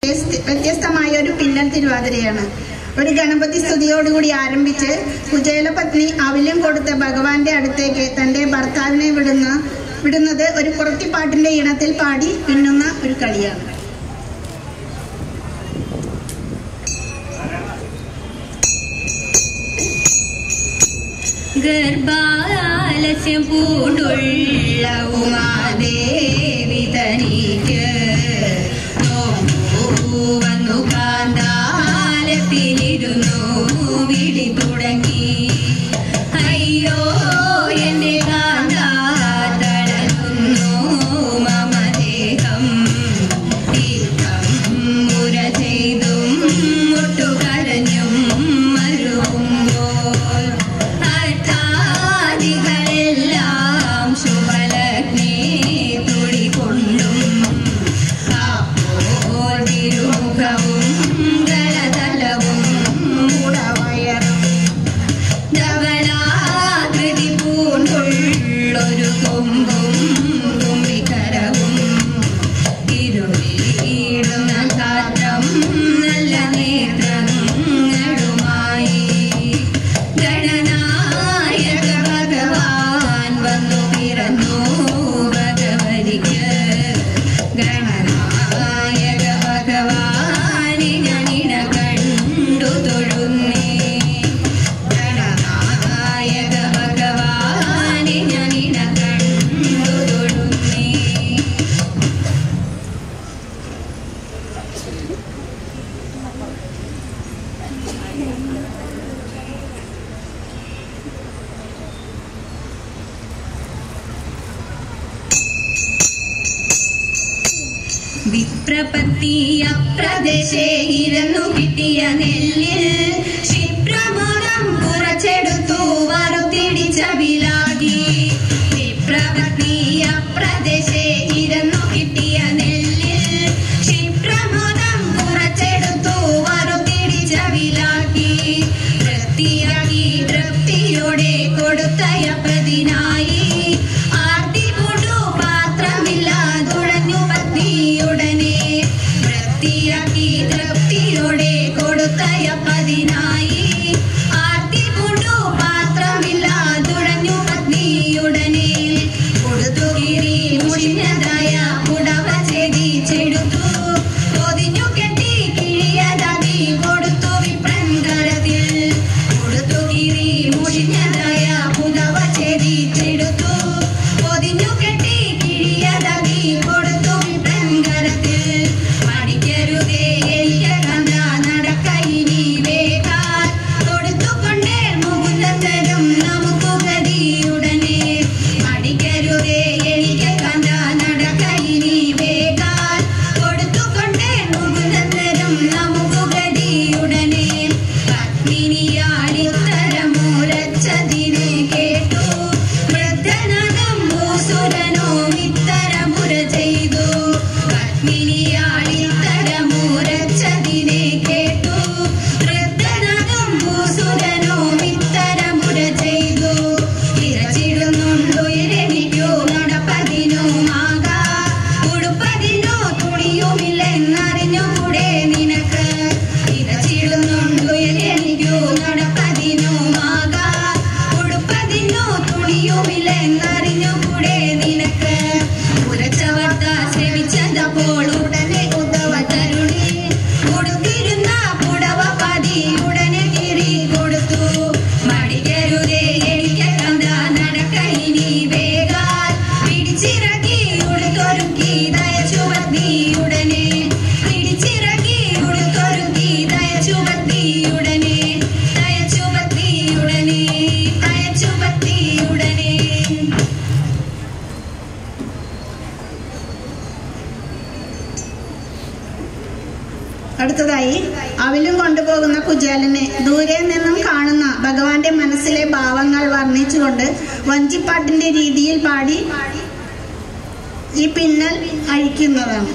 വ്യത്യസ്ത വ്യത്യസ്തമായ ഒരു പിന്നൽ തിരുവാതിരയാണ് ഒരു ഗണപതി സ്തുതിയോടുകൂടി ആരംഭിച്ച് കുചേല പത്നി അവില്യം കൊടുത്ത ഭഗവാന്റെ അടുത്തേക്ക് തന്റെ ഭർത്താവിനെ വിടുന്ന വിടുന്നത് ഒരു കുറത്തിപ്പാട്ടിന്റെ ഇണത്തിൽ പാടി പിന്നുന്ന ഒരു കളിയാണ് ഗർഭാലസ്യം പൂണ്ടുള്ള ഉമാദേവി തനിക്ക് നോമ്പു വന്നു കാന്താലത്തിലിരുന്നു വിളി തുടങ്ങി അയ്യോ എന്റെ കാന്ത തളരുന്നു മമദേഹം തീർത്ഥം മുര ചെയ്തും മുട്ടുകരഞ്ഞും മരുവുമ്പോൾ അർത്ഥാദികളെല്ലാം ശുഭലഗ്നേ തുടി കൊണ്ടും അപ്പോൾ തിരുമുഖവും ഗളതലവും മുടവയറും ധവളാകൃതി പൂണ്ടുള്ളൊരു കൊമ്പും തുമ്പിക്കരവും ഇരുളിടുന്ന ഗാത്രം നല്ല നേത്രങ്ങളുമായി ഗണനായക ഭഗവാൻ വന്നു പിറന്നു ഭഗവതിക്ക് ഗണനായക ഭഗവാനെ ഞാനിട കണ്ടു തൊഴുന്നേ ഗണനായക ഭഗവാനെ ഞാനിട കണ്ടു തൊഴുന്നേ വിപ്രപത്തിയ പ്രദേശേ ഇരുന്നു കിട്ടിയ നെല്ലിൽ ക്ഷിപ്രമോദം കുറച്ചെടുത്തു വറുത്തിടിച്ച വിലാകി വിപ്രപത്തിയ പ്രദേശേ ഇരുന്നു കിട്ടിയ നെല്ലിൽ ക്ഷിപ്രമോദം കുറച്ചെടുത്തു വറുത്തിടിച്ച വിലാക്കി വൃത്തിയാക്കി തൃപ്തിയോടെ കൊടുത്തയപ്പതിനായി ആർത്തി കൊണ്ടു പാത്രമില്ലാതുഴഞ്ഞു പത്നിയുടനെ വൃത്തിയാക്കി തൃപ്തിയോടെ കൊടുത്തയപ്പതിനായി ആർത്തി കൊണ്ടു പാത്രമില്ലാതുഴഞ്ഞു പത്നിയുടനെ കൊടുത്തു കീറി മുഷിഞ്ഞതായ പുടവ ചെടിച്ചെടുത്തു പൊതിഞ്ഞു കെട്ടി കിഴിയതാക്കി കൊടുത്തു വിപ്രങ്കരത്തിൽ കൊടുത്തു കീറി മുഷിഞ്ഞതായ പുടവ ചെടിച്ചെടുത്തു പൊതിഞ്ഞു കെട്ടി കിഴിയതാക്കി കൊടുത്തു വിപ്രങ്കരത്തിൽ മടിക്കരുതേ എനിക്ക് കണ്ട നടക്കയിനി വേഗാൽ കൊടുത്തുകൊണ്ടേ മുകുന്ദത്തരും നമുക്കു ഗതിയുടനെ മടിക്കരുതേ എനിക്ക് കണ്ട നടക്കയിനി വേഗാൽ കൊടുത്തുകൊണ്ടേ മുകുന്ദത്തരും നമുക്കു ഗതിയുടനെ പത്മിനിയാടിത്തരമുരച്ചതിനെ കേട്ടു വൃദ്ധനകം ഭൂസുരനോ ഇത്തരമുര ചെയ്തു പത്മിനിയാടിത്തരമുരച്ചതിനെ കേട്ടു വൃദ്ധനകം ഭൂസുരനോ ഇത്തരമുര ചെയ്തു ഇരച്ചിടുന്നുണ്ടുയരെനിക്കോ നടപ്പതിനുമാകാ ഉടുപ്പതിനോ തുണിയുമില്ലെന്നറിഞ്ഞുകൂടെ നിനക്ക് ഇരച്ചിടുന്നുണ്ടുയരെനിക്കോ നടപ്പതിനുമാകാ ഉടുപ്പതിനോ തുണിയുമില്ലെന്നറിഞ്ഞുകൂടെ നിനക്ക് ഉരച്ച വാർത്ത ശ്രമിച്ചതപ്പോൾ ഉടനെ ഉദ്ധവ തരുണി കൊടുത്തിരുന്ന പുടവ പതി ഉടനെ തിരി കൊടുത്തു മടിക്കരുതേ എനിക്ക് കണ്ട നടക്കയിനി വേഗാൽ പിടിച്ചിറക്കി ഉടുത്തൊരുക്കി ദയച്ചുവത്തി ഉടനെ പിടിച്ചിറക്കി ഉടുത്തൊരുക്കി ദയച്ചുവത്തി ഉടനെ ദയച്ചുവത്തി ഉടനെ ദയച്ചുവത്തി ഉടനെ അടുത്തതായി അവിലും കൊണ്ടുപോകുന്ന കുചേലനെ ദൂരെ നിന്നും കാണുന്ന ഭഗവാന്റെ മനസ്സിലെ ഭാവങ്ങൾ വർണ്ണിച്ചുകൊണ്ട് വഞ്ചിപ്പാട്ടിന്റെ രീതിയിൽ പാടി ഈ പിന്നൽ അഴിക്കുന്നതാണ്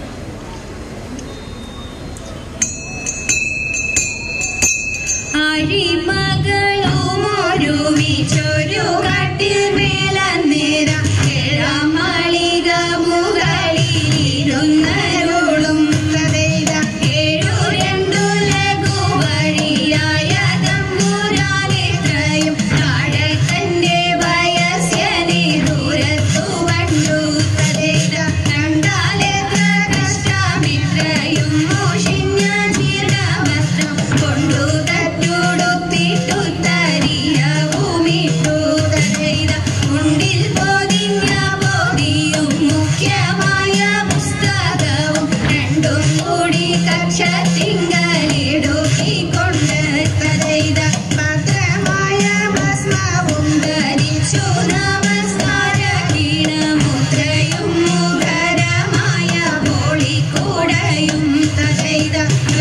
അഴിമകളുമൊരുമിച്ചൊരു കട്ടിൽ മേലന്നേരം ഏഴാമളിക മുകളിലിരുന്നരുളും തതൈത കൂടി കക്ഷത്തിങ്കലിടുക്കിക്കൊണ്ട് കഥയിത ഭദ്രമായ ഭസ്മവും ധരിച്ചു നമസ്കാര കീണമുദ്രയും മുഖരമായ പോളിക്കൂടയും തഥൈത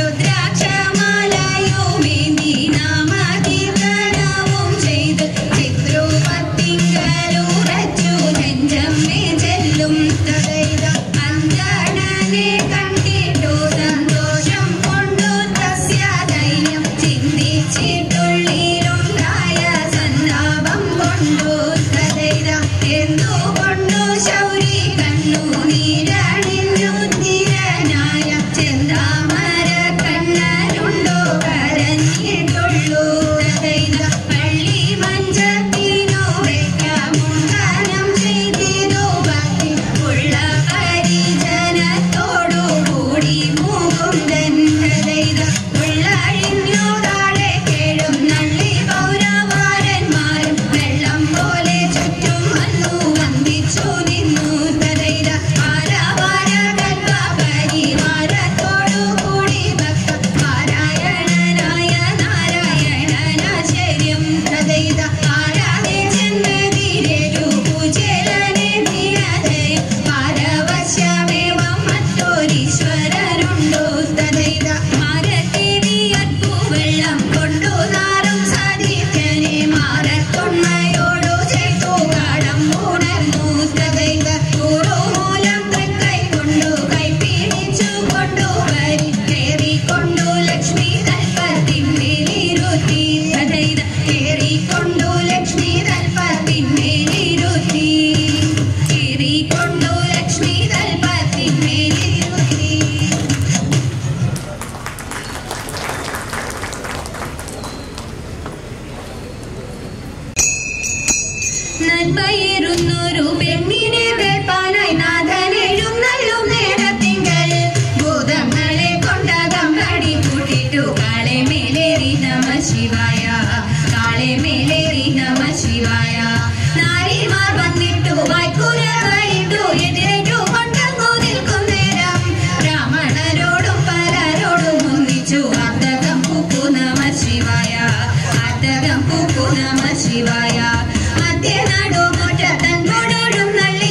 രുദ്രാക്ഷമാലയുമേന്തി നാമകീർത്തനവും ചെയ്ത് ചിത്രൂപത്തിങ്കലുറച്ചു നെഞ്ചമ്മേ ചെല്ലും തഥൈത അഞ്ജനനെ കണ്ടിട്ടു സന്തോഷം കൊണ്ടു തസ്യ ധൈര്യം ചിന്തിച്ചിട്ടുള്ളിലുണ്ടായ സന്താപം കൊണ്ടു തഥൈത എന്തുകൊണ്ടു ശൗരി കണ്ണു നീരണിഞ്ഞു ധീരനായ ചെന്താമര കണ്ണനുണ്ടോ കരഞ്ഞിട്ടുള്ളൂ തഥൈത പള്ളി മഞ്ചത്തിനു വെക്കമുണ്ടനം ചെയ്തിരു ഭക്തി ഉള്ള പരിജനത്തോടു കൂടി മുകുന്ദൻ തഥൈത ഉള്ളഴിഞ്ഞു താഴെ കേഴും നള്ളി പൗരവാരന്മാരും വെള്ളം പോലെ ചുറ്റും വന്നു വന്ദിച്ചു നിന്നു തഥൈത ആരവാര കൽപ്പ പരിവാരത്തോടു കൂടി ഭക്ത പാരായണനായ നാരായണനാശ്ചര്യം തഥൈത ആരാധെ ചെന്നതിരേറ്റു പൂജലനെ ധീരജയ പാരവശ്യമേവം മറ്റൊരീശ്വരരുണ്ടോ തഥൈത മാരത്തിരിയற்பു വെള്ളം കൊണ്ടു നാറും സാധിക്കനെ മാറത്തൊണ്ണയോടു ചേർത്തു കാടം ഉണർന്നു തഥൈത മൂലം തൃക്കൈ കൊണ്ടു കൈ പിടിച്ചു കൊണ്ടു വരി കേറിക്കൊണ്ടു ലക്ഷ്മി തൽപ്പത്തിന്മേലിരുത്തി തഥൈത കേറിക്കൊണ്ടു ലക്ഷ്മി തൽപ്പത്തിന്മേലിരുത്തി കേറിക്കൊണ്ടു ലക്ഷ്മി തൽപ്പത്തിന്മേലിരുത്തി നന്മയേറുന്നൊരു പെണ്ണിനെ വേൽപ്പാനായി നാഥൻ എഴുന്നള്ളും നേരത്തിങ്കൽ ഭൂതങ്ങളെ കൊണ്ടകം കടി കൂട്ടിട്ടു കാളെ മേലേറി നമ ശിവായ കാളെ മേലേറി നമ ശിവായ നാരിമാർ വന്നിട്ടു വായ്ക്കുര കഴിട്ടു എതിരേറ്റു കൊണ്ടങ്ങു നിൽക്കും നേരം ബ്രാഹ്മണരോടും പലരോടും ഒന്നിച്ചു അർദ്ധകം പൂക്കു നമ ശിവായ അർദ്ധകം പൂക്കു നമ ശിവായ മധ്യനാടു മുറ്റത്തൻ പൊടോടും നള്ളി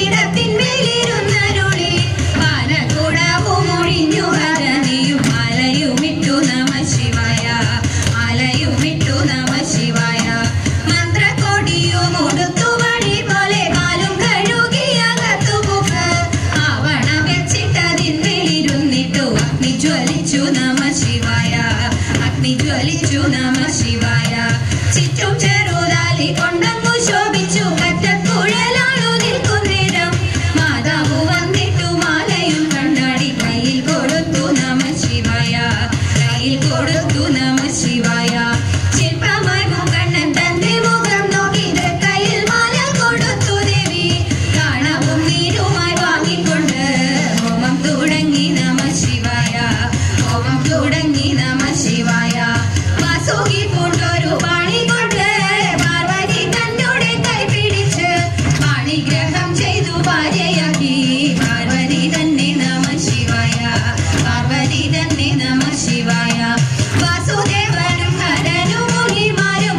ശ്രീപീഠത്തിന്മേലിരുന്നരുളി പാലക്കുടവും ഒഴിഞ്ഞു ഹരണിയും മലയുമിട്ടു നമ ശിവായ മലയുമിട്ടു നമ ശിവായ മന്ത്രക്കൊടിയും ഉടുത്തു വഴി പോലെ കാലും കഴുകിയകത്തു മുക്ക് ആവണം വെച്ചിട്ടതിന്മേലിരുന്നിട്ടു അഗ്നി ജ്വലിച്ചു നമ ശിവായ അഗ്നി ജ്വലിച്ചു നമ ശിവായ ചുറ്റും ചെറുതാലി കൊണ്ടങ്ങു ശോഭിച്ചു കറ്റക്കുഴലാണു നിൽക്കുന്നേരം മാതാവ് വന്നിട്ടു മാലയും കണ്ണാടി കയ്യിൽ കൊടുത്തു നമ ശിവായ കയ്യിൽ കൊടുത്തു നമ ശിവായ ശില്പമായി മുക്കണ്ണൻ തന്റെ മുഖം നോക്കി കയ്യിൽ മാല കൊടുത്തു ദേവി കാണവും നീരുമായി വാങ്ങിക്കൊണ്ട് ഹോമം തുടങ്ങി നമ ശിവായ ഹോമം തുടങ്ങി നമ ശിവായ വാസുകി പൂണ്ടൊരു പാണി കൊണ്ട് പാർവതി തന്നോടെ കൈ പിടിച്ച് പാണിഗ്രഹം ചെയ്തു ഭാര്യയാക്കി പാർവതി തന്നെ നമ ശിവായ പാർവതി തന്നെ നമ ശിവായ വാസുദേവനും ഹരനും മുനിമാരും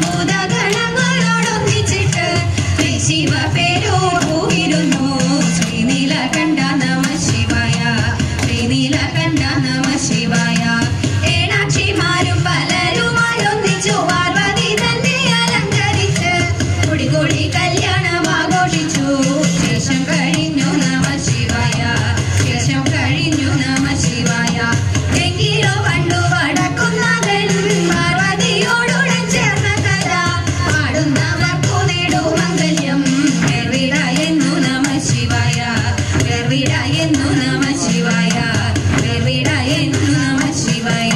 ഭൂതഗണങ്ങളോടൊന്നിച്ചിട്ട് ശ്രീ ശിവ പേരോ പോയിരുന്നു ശ്രീനീലകണ്ഠ നമ ശിവായ ശ്രീനീലകണ്ഠ നമ ശിവായ ഏണാക്ഷിമാരും പലരുമായി ഒന്നിച്ചു പാർവതി തന്നെ അലങ്കരിച്ച് കുടികൊടി കല്യാണം ആഘോഷിച്ചു ശേഷം കഴിഞ്ഞു നമ ശിവായ ശേഷം കഴിഞ്ഞു നമ ശിവായ എങ്കിലോ പണ്ടു വടക്കുന്നകൻ പാർവതിയോടുടൻ ചേർന്ന കഥ പാടുന്നവർക്കു നേടൂ മംഗല്യം വേർവിട എന്നു നമ ശിവായ വേർവിട എന്നു നമ ശിവായ വേർവിട എന്നു നമ ശിവായ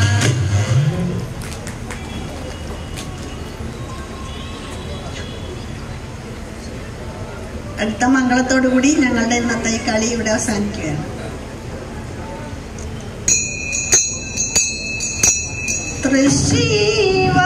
അടുത്ത മംഗളത്തോടു കൂടി ഞങ്ങളുടെ ഇന്നത്തെ ഈ കളി ഇവിടെ അവസാനിക്കുകയാണ് തൃശ്ശീവ